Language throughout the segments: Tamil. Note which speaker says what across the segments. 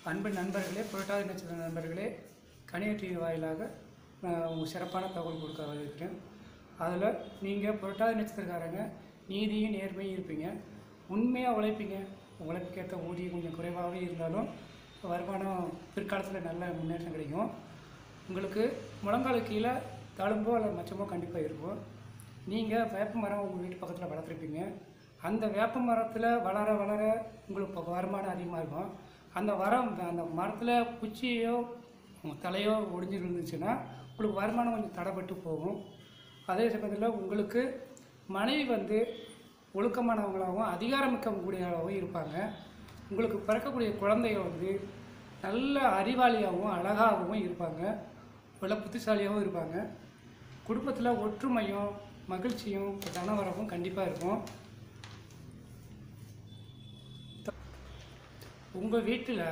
Speaker 1: அன்பு நண்பர்களே புரட்டாதி நட்சத்திர நண்பர்களே கணிய டிவி வாயிலாக நான் உங்களுக்கு சிறப்பான தகவல் கொடுக்க இருக்கிறேன் அதில் நீங்கள் புரட்டாதி நட்சத்திரக்காரங்க நீதியும் நேர்மையும் இருப்பீங்க உண்மையாக உழைப்பீங்க உழைப்புக்கேற்ற ஊதியம் கொஞ்சம் குறைவாகவே இருந்தாலும் வருமானம் பிற்காலத்தில் நல்ல முன்னேற்றம் கிடைக்கும் உங்களுக்கு முழங்கால் கீழே தழும்போ அல்லது மச்சமோ கண்டிப்பாக இருக்கும் நீங்கள் வேப்ப மரம் உங்கள் வீட்டு பக்கத்தில் வளர்த்துருப்பீங்க அந்த வேப்ப மரத்தில் வளர வளர உங்களுக்கு இப்போ வருமானம் அதிகமாக இருக்கும் அந்த வரம் அந்த மரத்தில் குச்சியோ தலையோ ஒடிஞ்சு இருந்துச்சுன்னா உங்களுக்கு வருமானம் கொஞ்சம் தடைப்பட்டு போகும் அதே சமயத்தில் உங்களுக்கு மனைவி வந்து ஒழுக்கமானவங்களாகவும் அதிகாரமிக்க கூடியவர்களாகவும் இருப்பாங்க உங்களுக்கு பிறக்கக்கூடிய குழந்தைங்க வந்து நல்ல அறிவாளியாகவும் அழகாகவும் இருப்பாங்க நல்ல புத்திசாலியாகவும் இருப்பாங்க குடும்பத்தில் ஒற்றுமையும் மகிழ்ச்சியும் தனவரவும் கண்டிப்பாக இருக்கும் உங்கள் வீட்டில்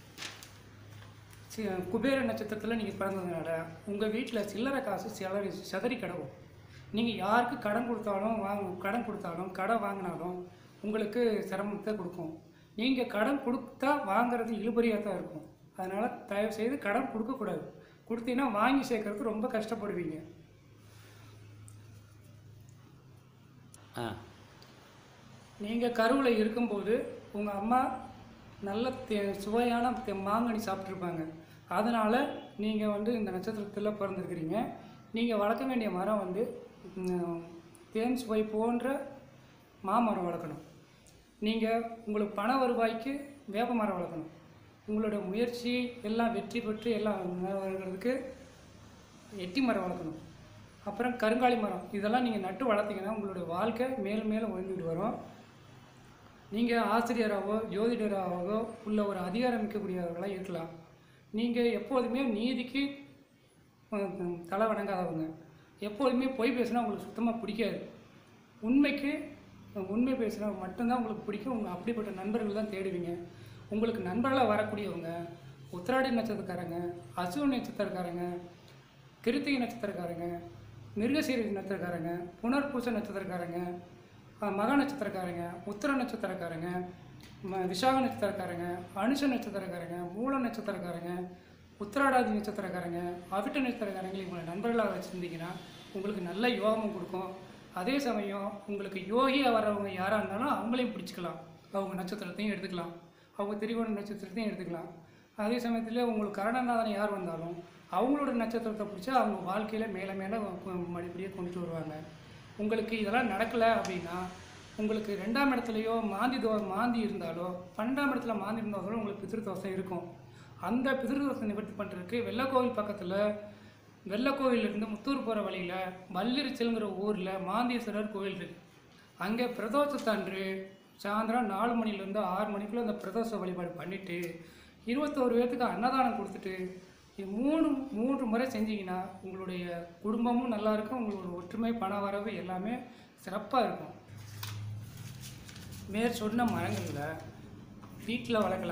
Speaker 1: சி குபேர நட்சத்திரத்தில் நீங்கள் பிறந்ததுனால உங்கள் வீட்டில் சில்லறை காசு சிலரி சிதறி கிடக்கும் நீங்கள் யாருக்கு கடன் கொடுத்தாலும் வாங்க கடன் கொடுத்தாலும் கடன் வாங்கினாலும் உங்களுக்கு சிரமத்தை கொடுக்கும் நீங்கள் கடன் கொடுத்தா வாங்குறது இழுபறியாக தான் இருக்கும் அதனால் தயவு செய்து கடன் கொடுக்கக்கூடாது கொடுத்தீங்கன்னா வாங்கி சேர்க்கறதுக்கு ரொம்ப கஷ்டப்படுவீங்க
Speaker 2: ஆ
Speaker 1: நீங்கள் கருவில் இருக்கும்போது உங்கள் அம்மா நல்ல தே சுவையான தே மாங்கனி சாப்பிட்ருப்பாங்க அதனால் நீங்கள் வந்து இந்த நட்சத்திரத்தில் பிறந்திருக்கிறீங்க நீங்கள் வளர்க்க வேண்டிய மரம் வந்து ம், தேன் சுவை போன்ற மாமரம் வளர்க்கணும் நீங்கள் உங்களுக்கு பண வருவாய்க்கு வேப்ப மரம் வளர்க்கணும் உங்களோட முயற்சி எல்லாம் வெற்றி பெற்று எல்லாம் வருகிறதுக்கு எட்டி மரம் வளர்க்கணும் அப்புறம் கருங்காலி மரம் இதெல்லாம் நீங்கள் நட்டு வளர்த்தீங்கன்னா உங்களுடைய வாழ்க்கை மேலும் மேலும் உயர்ந்துட்டு வரும் நீங்கள் ஆசிரியராகவோ ஜோதிடராகவோ உள்ள ஒரு அதிகாரம் மிக்கக்கூடியவர்களாக இருக்கலாம் நீங்கள் எப்போதுமே நீதிக்கு அஹ், தலை வணங்காதவங்க எப்போதுமே பொய் பேசினா உங்களுக்கு சுத்தமாக பிடிக்காது உண்மைக்கு அஹ், உண்மை பேசுனா மட்டும்தான் உங்களுக்கு பிடிக்கும் உங்கள் அப்படிப்பட்ட நண்பர்கள் தான் தேடுவீங்க உங்களுக்கு நண்பர்களாக வரக்கூடியவங்க உத்திராடி நட்சத்திரக்காரங்க அசுவ நட்சத்திரக்காரங்க கிருத்திகை நட்சத்திரக்காரங்க மிருகசீரி நட்சத்திரக்காரங்க புனர்பூச நட்சத்திரக்காரங்க அஹ், மக நட்சத்திரக்காரங்க உத்திர நட்சத்திரக்காரங்க ம- விசாக நட்சத்திரக்காரங்க அனுஷ நட்சத்திரக்காரங்க மூல நட்சத்திரக்காரங்க உத்திராடாதி நட்சத்திரக்காரங்க அவிட்ட நட்சத்திரக்காரங்க இவங்களை நண்பர்களாக வச்சுருந்தீங்கன்னா உங்களுக்கு நல்ல யோகமும் கொடுக்கும் அதே சமயம் உங்களுக்கு யோகியாக வர்றவங்க யாராக இருந்தாலும் அவங்களையும் பிடிச்சிக்கலாம் அவங்க நட்சத்திரத்தையும் எடுத்துக்கலாம் அவங்க திரிகோண நட்சத்திரத்தையும் எடுத்துக்கலாம் அதே சமயத்தில் உங்களுக்கு கரணநாதன் யார் வந்தாலும் அவங்களோட நட்சத்திரத்தை பிடிச்சா அவங்க வாழ்க்கையில் மேலே மேலே மறுபடியும் கொண்டுட்டு வருவாங்க உங்களுக்கு இதெல்லாம் நடக்கலை அப்படின்னா உங்களுக்கு ரெண்டாம் இடத்துலையோ மாந்தி தோ மாந்தி இருந்தாலோ பன்னெண்டாம் இடத்துல மாந்தி இருந்தாலும் உங்களுக்கு பிதிருதோஷம் இருக்கும் அந்த பிதிருதோஷத்தை நிவர்த்தி பண்ணுறதுக்கு வெள்ளக்கோவில் பக்கத்தில் வெள்ளக்கோவிலிருந்து முத்தூர் போகிற வழியில் வல்லிரிச்சல்ங்கிற ஊரில் மாந்தீஸ்வரர் கோவில் இருக்குது அங்கே பிரதோஷத்தன்று சாயந்தரம் நாலு மணிலேருந்து ஆறு மணிக்குள்ளே அந்த பிரதோஷ வழிபாடு பண்ணிவிட்டு இருபத்தோரு பேர்த்துக்கு அன்னதானம் கொடுத்துட்டு இது மூணு மூன்று முறை செஞ்சீங்கன்னா உங்களுடைய குடும்பமும் நல்லா இருக்கும் உங்களோட ஒற்றுமை பண வரவு எல்லாமே சிறப்பாக இருக்கும் மேற் சொன்ன மரங்களில் வீட்டில் வளர்க்கலாம்